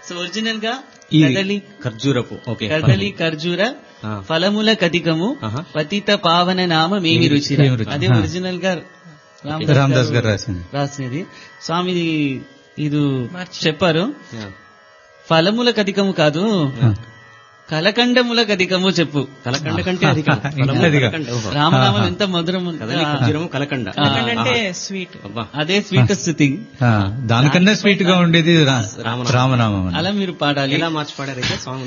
So original గా ఈ కదలి ఖర్జూరపు ఓకే కదలి ఖర్జూర ఆ. ఫలముల కటికము ఆహా. పతిత పావన నామ మేమి రుచి మేమి రుచి. అదే ఆ. ఒరిజినల్ గా రామదాస్ గారు రాసింది రాసినది స్వామి ఇది చెప్పారు Yeah. ఫలముల కటికము కాదు కలకండముల కటికము చెప్పు కలకండ కంటే అధికం ఫలము అధికం. కలకండ. ఓహో. రామనామం ఎంత మధురం కదలి ఖర్జూరము కలకండ ఆ. అంటే స్వీట్ అబ్బా అదే స్వీటెస్ట్ థింగ్ ఆ, దానికన్నా స్వీట్ గా ఉండేది రా- రామనామం. రామనామం అని. అలా మీరు పాడాలి ఎలా మార్చి పాడారైతే సాంగ్